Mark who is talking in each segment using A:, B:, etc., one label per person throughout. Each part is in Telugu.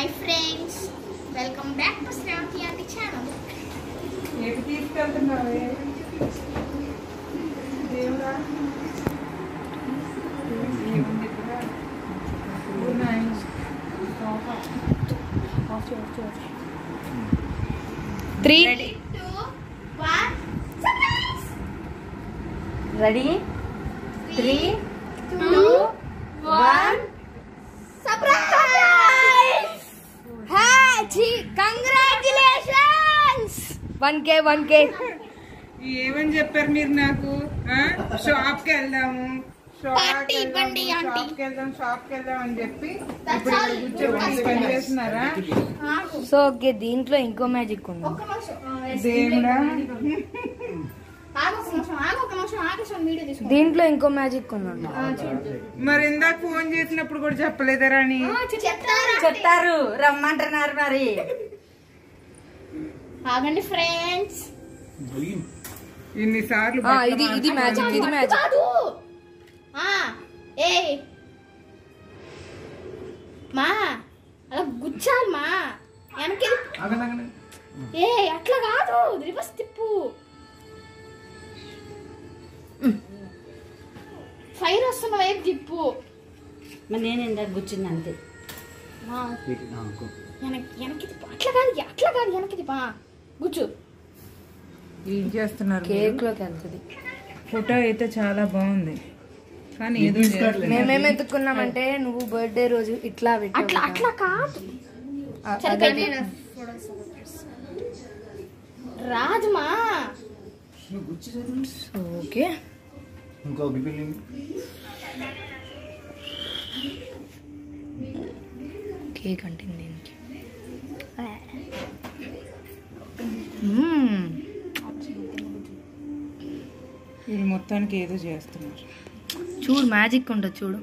A: My friends welcome back to Shravathi aunty channel
B: ఎటు తీసుకెళ్తున్నావే దేవుడా ఏముంది ఇక్కడ? Good night. Sofa.
C: Three
A: two one surprise
C: ready three
A: two one surprise happy congratulations
C: one K one K
B: ఏమని చెప్పారు మీరు నాకు షాప్ కి వెళ్దాము
A: Party ఇవ్వండి, aunty.
B: షాప్ కి వెళ్దాం షాప్ కి వెళ్దాం అని చెప్పి ఇప్పుడు ఇక్కడ కూర్చోబెట్టి పని చేస్తున్నారా
C: సో ఓకే దీంట్లో ఇంకో మ్యాజిక్ ఉంది
A: ఒక్క నిమిషం
B: దేవుడా
A: ఆగు ఒక నిమిషం ఆగు ఒక నిమిషం ఆగేసాను వీడియో తీసుకుంటా
C: దీంట్లో ఇంకో మ్యాజిక్ ఉందండి
B: మరి ఇందాక ఫోన్ చేసినప్పుడు కూడా చెప్పలేదా రాణి
A: చెప్తారా
C: చెప్తారు రమ్మంటున్నారు మరి
A: ఆగండి ఫ్రెండ్స్
B: ఇన్నిసార్లు
C: ఆ, ఇది ఇది మ్యాజిక్ ఇది మ్యాజిక్
A: కాదు ఆ ఏ మా అలా గుచ్చాలి మా వెనక్కి ఏ అట్లా కాదు రివర్స్ తిప్పు ఫైర్ వస్తున్న వైపు తిప్పు
D: మరి నేను ఇందాక కూర్చుంది అంతే
A: మా వెనక్కి వెనక్కి తిప్పు అట్లా కాదు అట్లా కాదు వెనక్కి తిప్పు ఆ, గుచ్చు
B: ఏం చేస్తున్నారు మీరు?
C: కేక్ లోకి వెళ్తుంది
B: ఫోటో అయితే చాలా బాగుంది కానీ ఏదో చేస్తున్నారు.
C: మేమేం ఎత్తుకున్నామంటే నువ్వు బర్త్డే రోజు ఇట్లా పెట్టావు
A: అట్లా
C: కదా.
A: అట్లా కాదు
C: ఆ,
A: సరే,
C: అదే.
A: కానీ రాజుమా
C: సో ఓకే
E: ఇంకో బిల్లింగ్
C: కేక్ అంటే దీనికి మ్మ్.
B: వీళ్ళు మొత్తానికి ఏదో చేస్తున్నారు
C: చూడు మ్యాజిక్ ఉంటుంది చూడు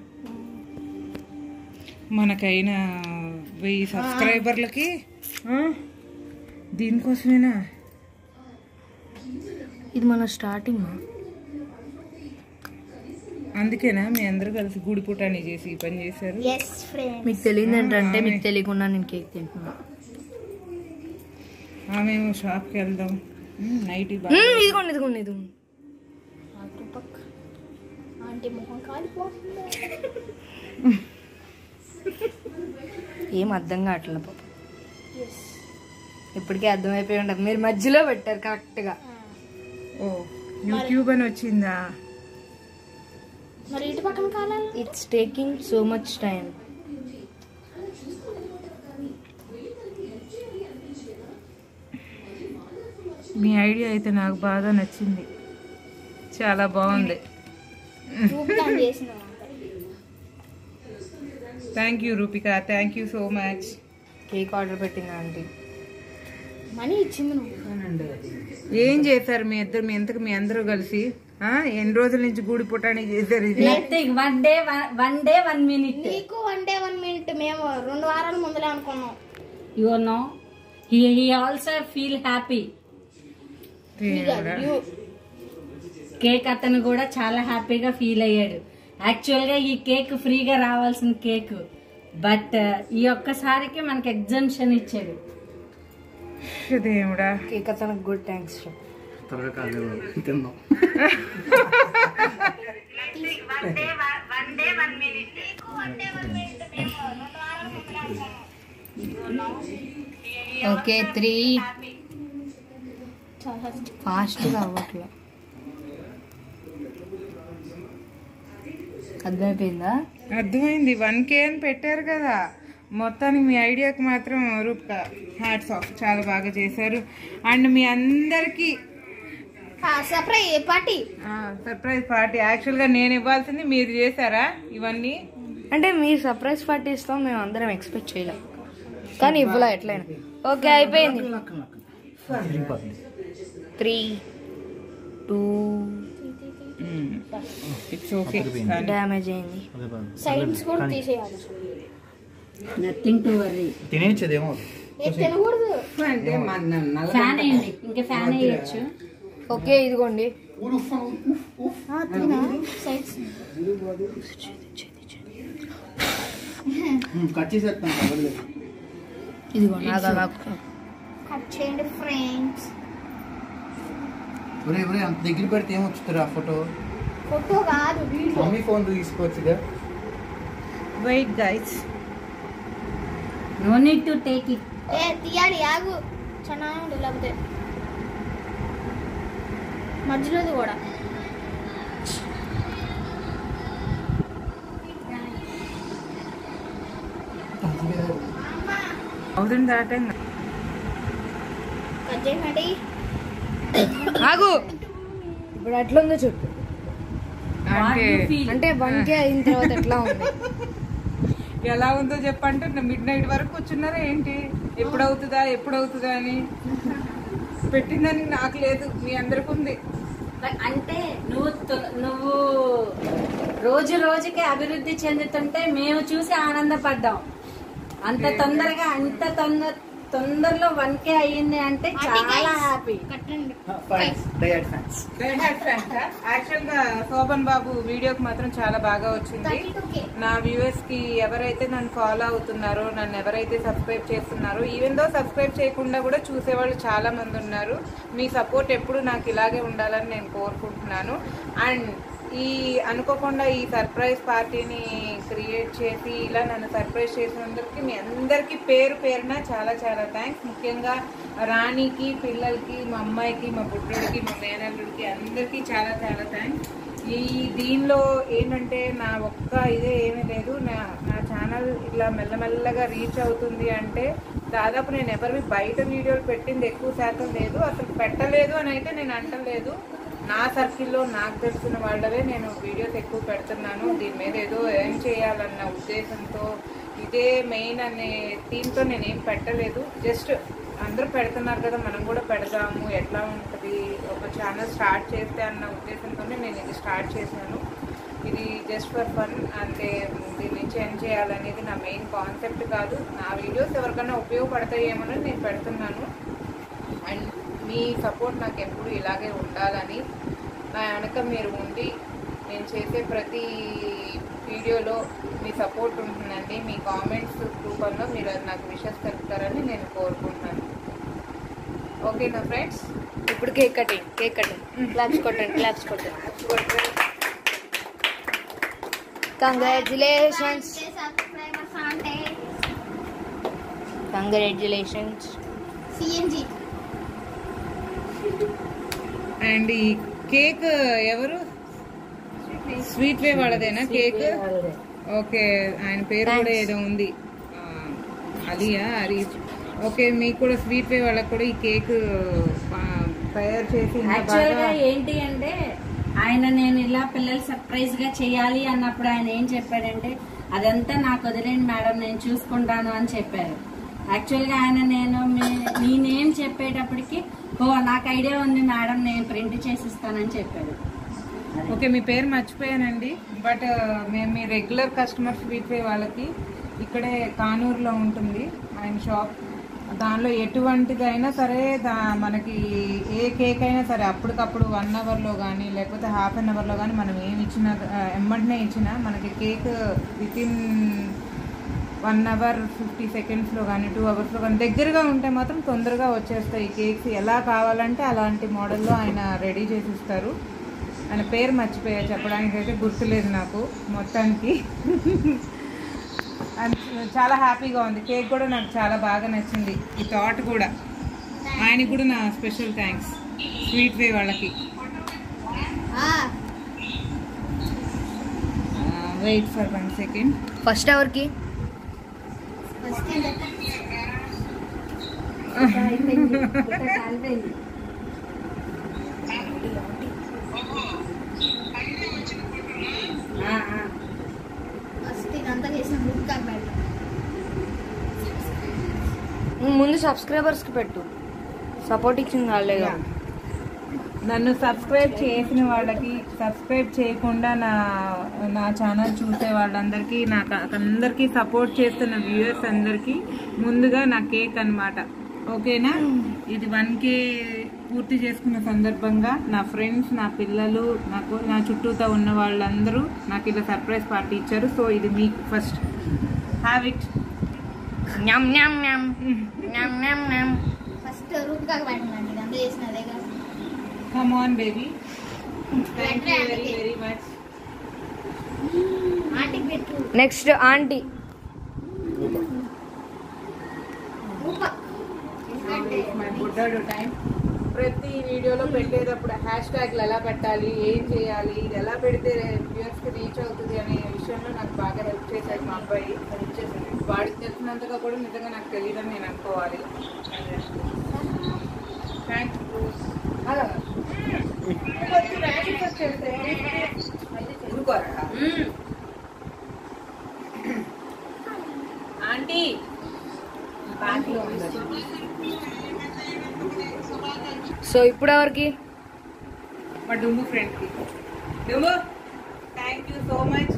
B: మనకైన వెయ్యి సబ్స్క్రైబర్లకి ఆ? దీనికోసమేనా
C: ఇది మన స్టార్టింగ్
B: అందుకేనా మీ అందరూ కలిసి గూడి పుటాని చేసి ఈ పని చేశారు
A: ఎస్ ఫ్రెండ్
C: మీకు తెలియదు ఏంటంటే మీకు తెలియకుండా నేను కేక్ తింటున్నా
B: ఆమె షాప్కి వెళ్దాం ఉమ్, నైట్ ఈ బా-
C: మ్మ్, ఇదిగోండి ఇదిగోండి ఇదిగోండి
A: ఆంటీ మొహం కాలిపోతుంది
C: ఏం అర్థం కావట్లేదు పాప ఇప్పటికే అర్థమైపోయి ఉండదు మీరు మధ్యలో పెట్టారు కరెక్ట్గా
B: ఓ యూట్యూబ్ అని వచ్చిందా
A: మరి ఇటు పక్కన కాలాలి
C: it's taking so much time
B: మీ ఐడియా అయితే నాకు బాగా నచ్చింది చాలా బాగుంది
A: రూపకాన్ చేసిన
B: thank you Rupika thank you so much
C: cake order పెట్టింది ఆంటీ
A: మనీ ఇచ్చింది నువ్వు
B: ఏం చేశారు మీ ఇద్దరు మీ ఎంతకు మీ అందరూ కలిసి ఆ? ఎన్ని రోజుల నుంచి గూడి పుటాని చేశారు ఇది
D: nothing one day one day one minute
A: నీకు వన్ డే వన్ మినిట్ మేము రెండు వారాల ముందులే అనుకున్నాం
D: you know he he also feel happy
B: దేవుడా.
A: You-
D: కేక్ అతను కూడా చాలా హ్యాపీగా ఫీల్ అయ్యాడు యాక్చువల్ గా ఈ కేక్ ఫ్రీగా రావాల్సిన కేక్ బట్ ఈ ఒక్కసారికి మనకి ఎగ్జామ్షన్ ఇచ్చాడు
B: దేవుడా
C: కేక్ అతనికి గుడ్ థ్యాంక్స్ చెప్పు
E: త్వరగా కాలేదు తిందాం
C: ఓకే త్రీ
A: చాలా
C: ఫాస్ట్గా అవ్వట్లే అర్థమైపోయిందా
B: అర్థమైంది వన్ కే అని పెట్టారు కదా మొత్తానికి మీ ఐడియాకి మాత్రం రూపక హ్యాట్స్ ఆఫ్ చాలా బాగా చేశారు అండ్ మీ అందరికీ
A: సర్ప్రైజ్ పార్టీ
B: సర్ప్రైజ్ పార్టీ యాక్చువల్గా నేను ఇవ్వాల్సింది మీరు చేశారా ఇవన్నీ
C: అంటే మీరు సర్ప్రైజ్ పార్టీ ఇస్తాం మేము అందరం ఎక్స్పెక్ట్ చేయలేం కానీ ఇవ్వలే ఎట్లయినా ఓకే అయిపోయింది three two
B: it's okay
C: damage అయింది
A: సైడ్స్ కూడా తీసేయాలి
D: నథింగ్ టు వరీ
E: తినేచ్చేదేమో
A: ఏ తినకూడదు
D: ఫ్యాన్ వేయండి ఇంకా ఫ్యాన్ వేయచ్చు
C: ఓకే ఇదిగోండి
A: సైడ్స్
E: కట్ చేసేస్తాను పర్వాలేదు
C: ఇదిగో నాకు నాకు
A: కట్ చేయండి ఫ్రెండ్స్
E: ఒరే ఒరే అంత దగ్గర పెడితే ఏమొచ్చుతారు ఆ ఫోటో
A: ఫోటో కాదు వీడియో
E: మమ్మీ ఫోన్ తీసుకోవచ్చుగా
B: wait guys
D: no need to take it
A: ఏ తీయాలి ఆగు ಚೆನ್ನಾಗಿ లేకపోతే మధ్యలోది కూడా
B: అవుతుంది దాటంగా
A: కట్ చేయండి
C: ఆగు ఇప్పుడు ఎట్లా ఉందో చెప్పు
B: అంటే
C: అంటే బంకే అయిన తర్వాత ఎట్లా ఉంది
B: ఎలా ఉందో చెప్పంటే మిడ్ నైట్ వరకు కూర్చున్నారా ఏంటి ఎప్పుడవుతుందా ఎప్పుడవుతుందా అని పెట్టిందని నాకు లేదు మీ అందరికి ఉంది
D: అంటే నువ్వు తొ- నువ్వు రోజు రోజుకి అభివృద్ధి చెందుతుంటే మేము చూసి ఆనందపడ్డాం అంత తొందరగా అంత తొందర తొందరలో వన్ కే అయ్యింది అంటే చాలా హ్యాపీ
A: కట్టండి
E: ఫ్యాన్స్ డయట్ ఫ్యాన్స్
B: యాక్చువల్ గా శోభన్ బాబు వీడియోకి మాత్రం చాలా బాగా వచ్చింది
A: థర్టీ టూ కే
B: నా వ్యూవర్స్ కి ఎవరైతే నన్ను ఫాలో అవుతున్నారో నన్ను ఎవరైతే సబ్స్క్రైబ్ చేస్తున్నారో ఈవెన్ దో సబ్స్క్రైబ్ చేయకుండా కూడా చూసేవాళ్ళు చాలా మంది ఉన్నారు మీ సపోర్ట్ ఎప్పుడు నాకు ఇలాగే ఉండాలని నేను కోరుకుంటున్నాను అండ్ ఈ అనుకోకుండా ఈ సర్ప్రైజ్ పార్టీని క్రియేట్ చేసి ఇలా నన్ను సర్ప్రైజ్ చేసినందుకు మీ అందరికీ పేరు పేరున చాలా చాలా థ్యాంక్స్ ముఖ్యంగా రాణికి పిల్లలకి మా అమ్మాయికి మా బుడ్డుడికి మా మేనల్లుడికి అందరికీ చాలా చాలా థ్యాంక్స్ ఈ దీనిలో ఏంటంటే నా ఒక్క ఇదే ఏమీ లేదు నా నా ఛానల్ ఇట్లా మెల్లమెల్లగా రీచ్ అవుతుంది అంటే దాదాపు నేను ఎవరివి బయట వీడియోలు పెట్టింది ఎక్కువ శాతం లేదు అసలు పెట్టలేదు అని అయితే నేను అంటలేదు నా సర్కిల్లో నాకు తెలిసిన వాళ్ళవే నేను వీడియోస్ ఎక్కువ పెడుతున్నాను దీని మీద ఏదో ఏం చేయాలన్న ఉద్దేశంతో ఇదే మెయిన్ అనే థీమ్తో నేనేం పెట్టలేదు జస్ట్ అందరూ పెడుతున్నారు కదా మనం కూడా పెడదాము ఎట్లా ఉంటుంది ఒక ఛానల్ స్టార్ట్ చేస్తే అన్న ఉద్దేశంతోనే నేను ఇది స్టార్ట్ చేశాను ఇది జస్ట్ ఫర్ ఫన్ అంటే దీని నుంచి ఏం చేయాలనేది నా మెయిన్ కాన్సెప్ట్ కాదు నా వీడియోస్ ఎవరికైనా ఉపయోగపడతాయేమో నేను పెడుతున్నాను అండ్ మీ సపోర్ట్ నాకు ఎప్పుడు ఇలాగే ఉండాలని నా వెనక మీరు ఉండి నేను చేసే ప్రతి వీడియోలో మీ సపోర్ట్ ఉంటుందండి మీ కామెంట్స్ రూపంలో మీరు అది నాకు విషెస్ తెలుపుతారని నేను కోరుకుంటున్నాను ఓకేనా ఫ్రెండ్స్
C: ఇప్పుడు cake cutting cake cutting claps కొట్టండి క్లాప్స్ కొట్టండి కంగ్రాచులేషన్స్
A: సబ్స్క్రైబర్స్ అంటే
C: కంగ్రాచులేషన్స్
A: సిఎన్జి
B: అండ్ ఈ కేక్ ఎవరు స్వీట్ వే వాళ్ళదేనా కేక్ ఓకే ఆయన పేరు కూడా ఏదో ఉంది ఆ, అలియా అరి ఓకే మీకు కూడా స్వీట్ వే వాళ్ళకి కూడా ఈ కేక్ ఆ, తయారు చేసి ఇంత
D: యాక్చువల్ గా
B: బాగా
D: ఏంటి అంటే ఆయన నేను ఇలా పిల్లలు సర్ప్రైజ్ గా చేయాలి అన్నప్పుడు ఆయన ఏం చెప్పాడంటే అదంతా నాకు వదిలేండి మేడం నేను చూసుకుంటాను అని చెప్పారు యాక్చువల్ గా ఆయన నేను మీ- మీ నేమ్ చెప్పేటప్పటికి ఓ నాకు ఐడియా ఉంది మేడం నేను ప్రింట్ చేసిస్తానని చెప్పాడు
B: ఓకే మీ పేరు మర్చిపోయానండి బట్ మేము మీ రెగ్యులర్ కస్టమర్ స్వీట్ వే వాళ్ళకి ఇక్కడే కానూరులో ఉంటుంది ఆయన షాప్ దానిలో ఎటువంటిదైనా సరే దా మనకి ఏ కేక్ అయినా సరే అప్పటికప్పుడు వన్ అవర్లో కానీ లేకపోతే హాఫ్ అన్ అవర్లో కానీ మనం ఏమి ఇచ్చినా ఆ, ఎమ్మటనే ఇచ్చినా మనకి cake with in one hour fifty సెకండ్స్లో కానీ టూ అవర్స్లో కానీ దగ్గరగా ఉంటే మాత్రం తొందరగా వచ్చేస్తాయి ఈ కేక్స్ ఎలా కావాలంటే అలాంటి మోడల్లో ఆయన రెడీ చేసి ఇస్తారు ఆయన పేరు మర్చిపోయా చెప్పడానికి అయితే గుర్తులేదు నాకు మొత్తానికి అండ్ చాలా హ్యాపీగా ఉంది కేక్ కూడా నాకు చాలా బాగా నచ్చింది ఈ థాట్ కూడా ఆయనకి కూడా నా స్పెషల్ థ్యాంక్స్ స్వీట్ వే వాళ్ళకి wait for one second
C: first ఎవరికి
D: ఆ, ఆ.
A: ఫస్ట్ ఇదంతా చేసిన బుక్ పెట్టు
C: ముందు సబ్స్క్రైబర్స్ కి పెట్టు సపోర్ట్ ఇచ్చింది వాళ్ళేగా
B: నన్ను సబ్స్క్రైబ్ చేసిన వాళ్ళకి సబ్స్క్రైబ్ చేయకుండా నా నా ఛానల్ చూసే వాళ్ళందరికీ నాకు అందరికీ సపోర్ట్ చేస్తున్న వ్యూయర్స్ అందరికీ ముందుగా నా కేక్ అన్నమాట ఓకేనా ఇది వన్ కే పూర్తి చేసుకున్న సందర్భంగా నా ఫ్రెండ్స్ నా పిల్లలు నాకు నా చుట్టూతో ఉన్న వాళ్ళందరూ నాకు ఇలా సర్ప్రైజ్ పార్టీ ఇచ్చారు సో ఇది మీకు ఫస్ట్ హ్యావ్ ఇట్
C: న్యామ్ న్యామ్ న్యామ్ న్యామ్ న్యామ్ న్యామ్
A: ఫస్ట్ రూపికాకు పెట్టండి ఇదంతా చేసిన అదే కదా
B: come on baby thank you very very much
A: ఆంటీకి పెట్టు
C: నెక్స్ట్ ఆంటీ
A: రూపక్ ఎందుకంటే
B: మై బుడ్డాడు టైం ప్రతి వీడియోలో పెట్టేటప్పుడు హ్యాష్ ట్యాగ్లు ఎలా పెట్టాలి ఏం చేయాలి ఇది ఎలా పెడితే వ్యూవర్స్కి రీచ్ అవుతుంది అనే విషయంలో నాకు బాగా హెల్ప్ చేశాడు మా అబ్బాయి వాడికి తెలిసినంతగా కూడా నిజంగా నాకు తెలియదని నేను అనుకోవాలి థ్యాంక్ యూ కొంచెం ర్యాషెస్ వచ్చేస్తే ఊరుకోరా ఆంటీ బ్యాంక్లో ఉంది
C: సో ఇప్పుడు ఎవరికి
B: మా డుమ్ము ఫ్రెండ్ కి డుమ్ము thank you so much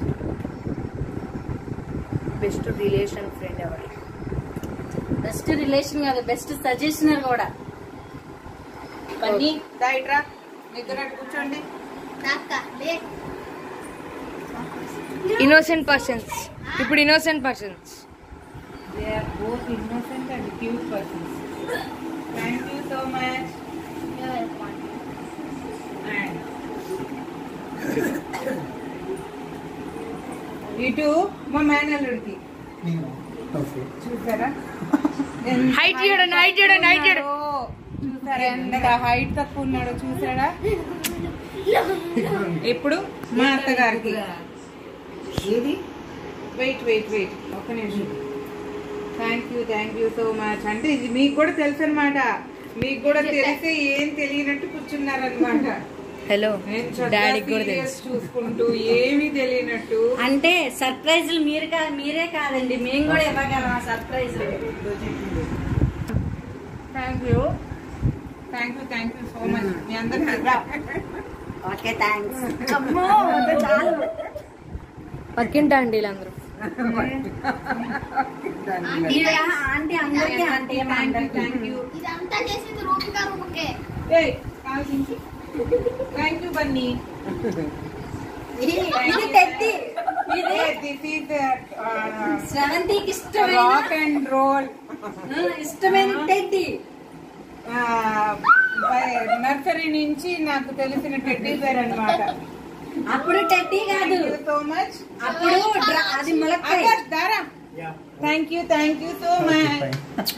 C: best relation friend ఎవరి
D: బెస్ట్ రిలేషన్ కాదు బెస్ట్ సజెషనర్ కూడా
B: బన్నీ రైట్ రా నిద్ర కూర్చోండి
A: అక్క లే
C: ఇన్నోసెంట్ పర్సన్స్ ఇప్పుడు innocent persons
B: they are both innocent and cute persons thank you so much and ఇటు మా మేనల్లుడికి
E: ఓకే
B: చూసారా
C: Height చూడండి, height చూడండి, height చూడండి.
B: చూసారా ఎంత హైట్ తక్కువ ఉన్నాడో చూసాడా ఇప్పుడు మా అత్తగారికి ఏది వెయిట్ వెయిట్ వెయిట్ ఒక్క నిమిషం thank you thank you so much అంటే ఇది మీకు కూడా తెలుసు అనమాట మీకు కూడా తెలిస్తే ఏం తెలియనట్టు కూర్చున్నారనమాట
C: హలో
B: నేను చక్కగా
C: డాడీకి కూడా
B: serials
C: తెలుసు
B: చూసుకుంటూ ఏమీ తెలియనట్టు
D: అంటే సర్ప్రైజులు మీరు కా మీరే కాదండి మేము కూడా ఇవ్వగలం surprise
B: thank you thank you thank you so much మీ అందరికీ
D: ఓకే థ్యాంక్స్
C: పక్కింటి ఆంటీలు అందరూ
D: ఆంటీ అందరికీ ఆంటీ
B: థ్యాంక్ యూ
A: ఇదంతా చేసింది రూపిక రూపకే
B: థ్యాంక్ యూ బన్నీ
D: ఇది తెత్తి ఇది
B: దిస్ ఈస్
D: శ్రవంతికి ఇష్టమైన
B: రాక్ అండ్ రోల్
D: ఆ, ఇష్టమైన టెడ్డి
B: నర్సరీ నుంచి నాకు తెలిసిన టెడ్డీ బేర్ అనమాట
D: అప్పుడు టెడ్డి కాదు
B: సో మచ్
D: అప్పుడు డ్ర- అది ములక్కాయ
B: దారా thank you thank you so much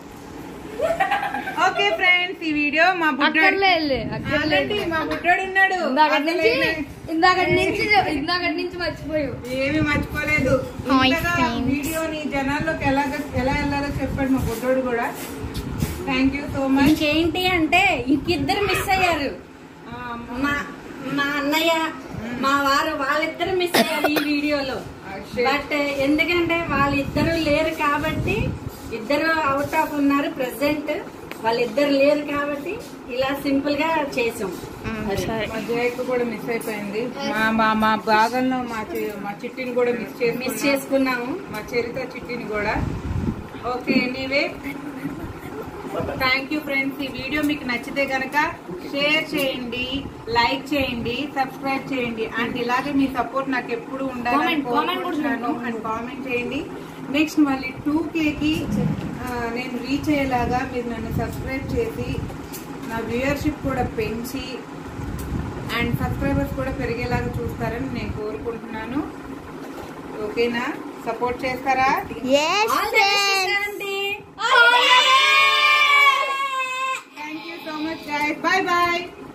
B: okay friends ఈ వీడియో మా బుడ్డాడు
C: అక్కర్లే
B: ఆల్రెడీ మా బుడ్డాడు ఉన్నాడు
C: ఇందాకటి నుంచి
B: అసలు
C: ఇందాకటి నుంచి ఇందాకటి నుంచి మర్చిపోయావు
B: ఏమి మర్చిపోలేదు
A: Hi,
B: ఇంతగా
A: friends.
B: వీడియోని జనాల్లోకి ఎలా ఎలా వెళ్ళాలో చెప్పాడు మా బుడ్డోడు కూడా థ్యాంక్ యూ సో మచ్
D: ఇంకేంటి అంటే ఇంకిద్దరు మిస్ అయ్యారు మా మా అన్నయ్య మా వారు వాళ్ళిద్దరు మిస్ అయ్యారు ఈ వీడియోలో బట్ ఎందుకంటే వాళ్ళిద్దరు లేరు కాబట్టి ఇద్దరు అవుట్ ఆఫ్ ఉన్నారు ప్రెసెంట్ వాళ్ళిద్దరు లేరు కాబట్టి ఇలా సింపుల్ గా చేసాం అది.
B: మా జయకు కూడా మిస్ అయిపోయింది మా మా మా భాగంలో మా చి- మా చిట్టిని కూడా మిస్ చేసి
D: మిస్ చేసుకున్నాము
B: మా చరిత్ర చిట్టిని కూడా okay anyway thank you friends ఈ వీడియో మీకు నచ్చితే గనక షేర్ చేయండి లైక్ చేయండి సబ్స్క్రైబ్ చేయండి అండ్ ఇలాగే మీ సపోర్ట్ నాకు ఎప్పుడు ఉండాలని
C: Comment, comment కూడా
B: కోరుకుంటున్నాను అండ్ కామెంట్ చేయండి నెక్స్ట్ మళ్ళీ టూ కేకి నేను రీచ్ అయ్యేలాగా మీరు నన్ను సబ్స్క్రైబ్ చేసి నా వ్యూయర్షిప్ కూడా పెంచి అండ్ సబ్స్క్రైబర్స్ కూడా పెరిగేలాగా చూస్తారని నేను కోరుకుంటున్నాను ఓకేనా సపోర్ట్ చేస్తారా
D: All the best, Shanti.
B: Thank you so much bye bye